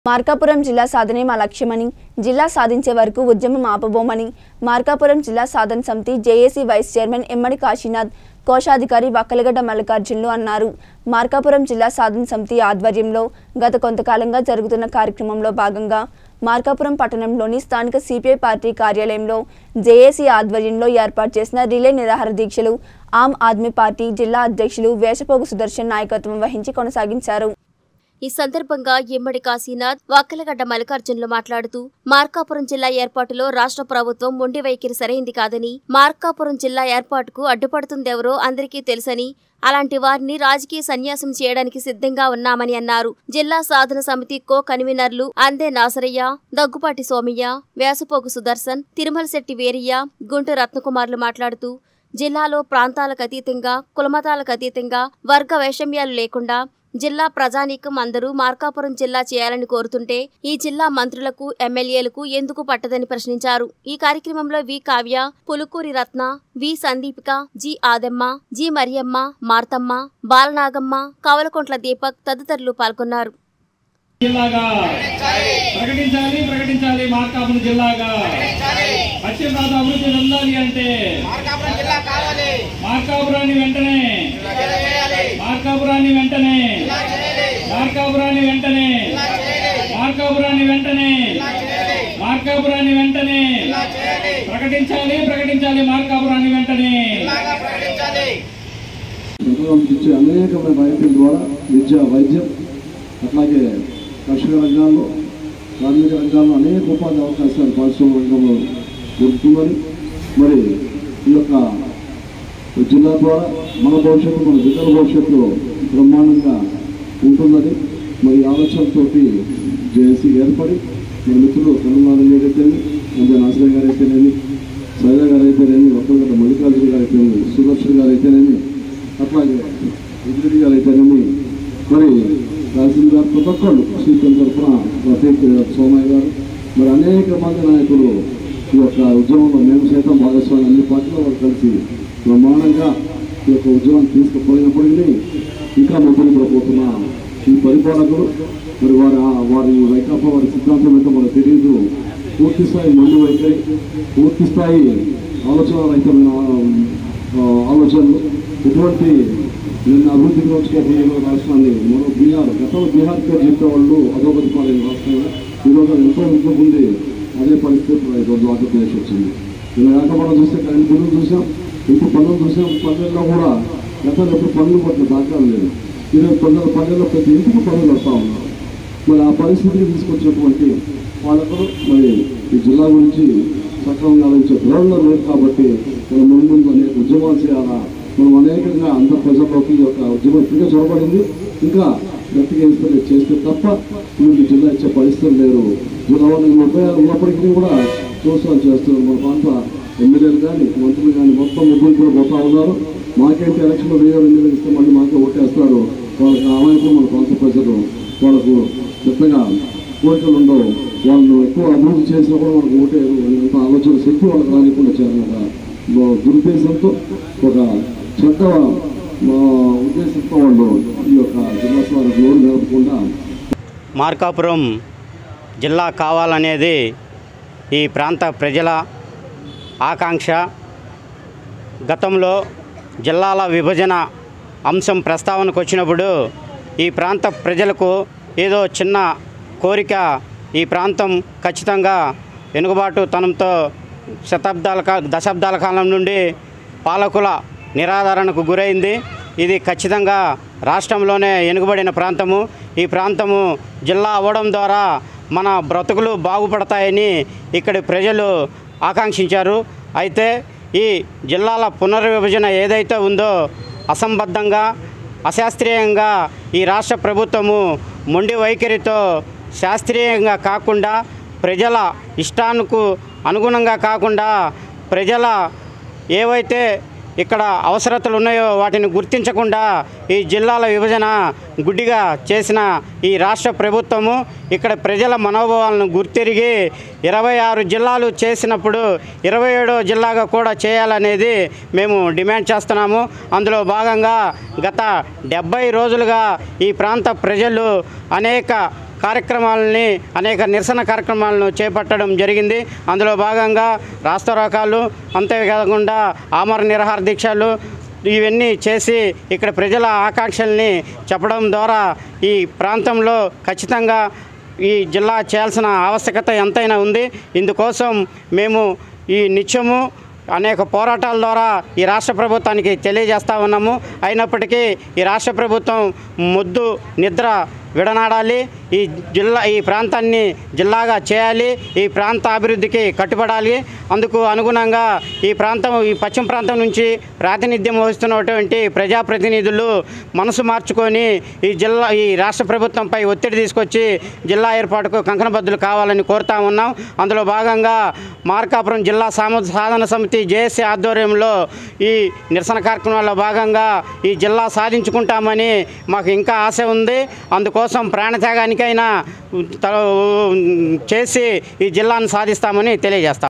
మార్కాపురం జిల్లా సాధనే మా లక్ష్యమని జిల్లా సాధించే వరకు ఉద్యమం ఆపబోమని మార్కాపురం జిల్లా సాధన సమితి JAC vice chairman Emmadi Kasinath కోశాధికారి వక్కలగడ్డ మల్లికార్జునులు అన్నారు మార్కాపురం జిల్లా సాధన సమితి ఆధ్వర్యంలో గత కొంతకాలంగా జరుగుతున్న కార్యక్రమంలో భాగంగా మార్కాపురం పట్టణంలోని స్థానిక సిపిఐ పార్టీ కార్యాలయంలో జేఏసీ ఆధ్వర్యంలో ఏర్పాటు చేసిన రిలే నిరాహార దీక్షలు ఆమ్ ఆద్మీ పార్టీ జిల్లా అధ్యక్షులు వేషపోగు సుదర్శన్ నాయకత్వం వహించి కొనసాగించారు ఈ సందర్భంగా ఇమ్మడి కాశీనాథ్ వక్కలగడ్డ మల్లికార్జునులు మాట్లాడుతూ మార్కాపురం జిల్లా ఏర్పాటులో రాష్ట్ర ప్రభుత్వం మొండి వైఖరి సరైంది కాదని మార్కాపురం జిల్లా ఏర్పాటుకు అడ్డుపడుతుందెవరో అందరికీ తెలుసని అలాంటి వారిని రాజకీయ సన్యాసం చేయడానికి సిద్ధంగా ఉన్నామని అన్నారు జిల్లా సాధన సమితి కో కన్వీనర్లు అందే నాసరయ్య దగ్గుపాటి సోమయ్య వేసపోగు సుదర్శన్ తిరుమల శెట్టి వీరయ్య గుంటు రత్నకుమార్లు మాట్లాడుతూ జిల్లాలో ప్రాంతాలకు అతీతంగా కులమతాలకు అతీతంగా వర్గ వైషమ్యాలు లేకుండా జిల్లా ప్రజానీకం అందరూ మార్కాపురం జిల్లా చేయాలని కోరుతుంటే ఈ జిల్లా మంత్రులకు ఎమ్మెల్యేలకు ఎందుకు పట్టదని ప్రశ్నించారు ఈ కార్యక్రమంలో V Kavya Pulukuri Ratna V Sandeepika G Adamma G Mariyamma Marthamma Balanagamma Kavalakontla Deepak తదితరులు పాల్గొన్నారు జిల్లాగా ప్రకటించాలి ప్రకటించాలి మార్కాపురం జిల్లాగా పశ్చిమ ప్రాంత అభివృద్ధి చెందాలి అంటే మార్కాపురం జిల్లా కావాలి మార్కాపురాన్ని వెంటనే ఇలా చేయాలి మార్కాపురాన్ని వెంటనే ఇలా చేయాలి మార్కాపురాన్ని వెంటనే ఇలా చేయాలి మార్కాపురాన్ని వెంటనే ఇలా చేయాలి మార్కాపురాన్ని వెంటనే ఇలా చేయాలి ప్రకటించాలి ప్రకటించాలి మార్కాపురాన్ని వెంటనే ఇలాగా ప్రకటించాలి ప్రభుత్వం ఇచ్చే అనేకమైన రైతుల ద్వారా విద్య వైద్యం అట్లాగే కర్షక రంగాల్లో కార్మిక రంగాల్లో అనేక ఉపాధి అవకాశాలు పరిశ్రమ రంగంలో దొరుకుతుందని మరి ఈ యొక్క జిల్లా ద్వారా మన భవిష్యత్తు మన జిల్లాల భవిష్యత్తు బ్రహ్మాండంగా ఉంటుందని మరి ఈ ఆలోచనతోటి జేఏసీ ఏర్పడి మన మిత్రులు కన్ననాథన్ గారు అయితేనేమి అంజా నాసరి గారు అయితేనేమి సైదా గారు అయితేనేమి ఒక్కరిగడ్డ మల్లికార్జున గారు అయితేనేమి సుదర్శన్ గారు అయితేనేమి అట్లాగే ఇంద్రుడి గారు అయితేనేమి మరి తహసీల్దార్ ప్రతి ఒక్కళ్ళు సీపీఎం తరఫున రఫీక్ సోమయ్య గారు మరి అనేక మంది నాయకులు ఈ యొక్క ఉద్యమంలో మేము సైతం భాగస్వామి అన్ని పార్టీల వారు కలిసి బ్రహ్మాండంగా ఈ యొక్క ఉద్యమం తీసుకుపోయినప్పటికీ ఇంకా ముందుకు పోతున్న ఈ పరిపాలకులు మరి వారి ఆ- వారి వైకాపా వారి సిద్ధాంతం ఏంటో మనకు తెలియదు పూర్తి స్థాయి మందు వైఖరి పూర్తి స్థాయి ఆలోచన రహితమైన ఆ, ఆలోచనలు ఇటువంటి నిన్న అభివృద్ధి రోజుగా రాష్ట్రాన్ని మరో బీహార్ గతంలో బీహార్ పేరు చెప్పేవాళ్ళు అధోగతి పాలైన రాష్ట్రంగా ఈరోజు ఎంతో ఉంది అదే పరిస్థితి ఈరోజు ఆంధ్రప్రదేశ్ వచ్చింది ఇలా కాకపోవడం చూస్తే కరెంట్ బిల్లులు చూసాం ఇప్పుడు పనులు చూసాం పల్లెల్లో కూడా గతంలో ఎప్పుడు పనులు పట్ల దాఖలు లేదు ఈరోజు పల్లెల పల్లెల్లో ప్రతి ఇంటికి పనులు వస్తూ ఉన్నారు మరి ఆ పరిస్థితికి తీసుకొచ్చినటువంటి వాళ్ళకు మరి ఈ జిల్లా గురించి సక్రమంగా ఆలోచించే ధోరణిలో లేదు కాబట్టి మనం ముందు ముందు అనేక ఉద్యమాలు చేయాలా మనం అనేకంగా అందరి ప్రజల్లోకి ఈ యొక్క ఉద్యమం ఇప్పటికే చొరబడింది ఇంకా గట్టిగా ఇన్స్పైర్ చేస్తే తప్ప మీకు జిల్లా ఇచ్చే పరిస్థితులు లేరు జిల్లా వాళ్ళు ముప్పై ఆరు ఉన్నప్పటికీ కూడా చూసాలు చేస్తున్నారు మన ప్రాంత ఎమ్మెల్యేలు కానీ మంత్రులు కానీ మొత్తం ముగ్గురు కూడా పోతా ఉన్నారు మాకేంటి ఎలక్షన్లో వెయ్యి ఎమ్మెల్యేలు ఇస్తే మళ్ళీ మాకే ఓటేస్తారు వాళ్ళకి అమాయకులు మన ప్రాంత ప్రజలు వాళ్ళకు పెద్దగా కోరికలు ఉండవు వాళ్ళు ఎక్కువ అభివృద్ధి చేసినా కూడా వాళ్ళకి ఓటేరు అంత ఆలోచన శక్తి వాళ్ళకి రానికుండా చేయాలన్నమాట దురుద్దేశంతో ఒక చెడ్డ ఆ, ఉద్దేశంతో వాళ్ళు ఈ యొక్క జిల్లా స్థాయి జోరు జరపకుండా మార్కాపురం జిల్లా కావాలనేది ఈ ప్రాంత ప్రజల ఆకాంక్ష గతంలో జిల్లాల విభజన అంశం ప్రస్తావనకు వచ్చినప్పుడు ఈ ప్రాంత ప్రజలకు ఏదో చిన్న కోరిక ఈ ప్రాంతం ఖచ్చితంగా వెనుకబాటుతనంతో శతాబ్దాల కా దశాబ్దాల కాలం నుండి పాలకుల నిరాదరణకు గురైంది ఇది ఖచ్చితంగా రాష్ట్రంలోనే వెనుకబడిన ప్రాంతము ఈ ప్రాంతము జిల్లా అవ్వడం ద్వారా మన బ్రతుకులు బాగుపడతాయని ఇక్కడి ప్రజలు ఆకాంక్షించారు అయితే ఈ జిల్లాల పునర్విభజన ఏదైతే ఉందో అసంబద్ధంగా అశాస్త్రీయంగా ఈ రాష్ట్ర ప్రభుత్వము మొండి వైఖరితో శాస్త్రీయంగా కాకుండా ప్రజల ఇష్టానికి అనుగుణంగా కాకుండా ప్రజల ఏవైతే ఇక్కడ అవసరతలు ఉన్నాయో వాటిని గుర్తించకుండా ఈ జిల్లాల విభజన గుడ్డిగా చేసిన ఈ రాష్ట్ర ప్రభుత్వము ఇక్కడ ప్రజల మనోభావాలను గుర్తిరిగి ఇరవై ఆరు జిల్లాలు చేసినప్పుడు ఇరవై ఏడో జిల్లాగా కూడా చేయాలనేది మేము డిమాండ్ చేస్తున్నాము అందులో భాగంగా గత డెబ్బై రోజులుగా ఈ ప్రాంత ప్రజలు అనేక కార్యక్రమాలని అనేక నిరసన కార్యక్రమాలను చేపట్టడం జరిగింది అందులో భాగంగా రాస్తారోకాలు అంతేకాకుండా ఆమర నిరహార దీక్షలు ఇవన్నీ చేసి ఇక్కడ ప్రజల ఆకాంక్షల్ని చెప్పడం ద్వారా ఈ ప్రాంతంలో ఖచ్చితంగా ఈ జిల్లా చేయాల్సిన ఆవశ్యకత ఎంతైనా ఉంది ఇందుకోసం మేము ఈ నిత్యము అనేక పోరాటాల ద్వారా ఈ రాష్ట్ర ప్రభుత్వానికి తెలియజేస్తా ఉన్నాము అయినప్పటికీ ఈ రాష్ట్ర ప్రభుత్వం ముద్దు నిద్ర విడనాడాలి ఈ జిల్లా ఈ ప్రాంతాన్ని జిల్లాగా చేయాలి ఈ ప్రాంత అభివృద్ధికి కట్టుబడాలి అందుకు అనుగుణంగా ఈ ప్రాంతం ఈ పశ్చిమ ప్రాంతం నుంచి ప్రాతినిధ్యం వహిస్తున్నటువంటి ప్రజాప్రతినిధులు మనసు మార్చుకొని ఈ జిల్లా ఈ రాష్ట్ర ప్రభుత్వంపై ఒత్తిడి తీసుకొచ్చి జిల్లా ఏర్పాటుకు కంకణబద్దులు కావాలని కోరుతా ఉన్నాం అందులో భాగంగా మార్కాపురం జిల్లా సామ సాధన సమితి జేఏసీ ఆధ్వర్యంలో ఈ నిరసన కార్యక్రమాల్లో భాగంగా ఈ జిల్లా సాధించుకుంటామని మాకు ఇంకా ఆశ ఉంది అందుకోసం ప్రాణత్యాగానికైనా త- చేసి ఈ జిల్లాను సాధిస్తామని తెలియజేస్తాం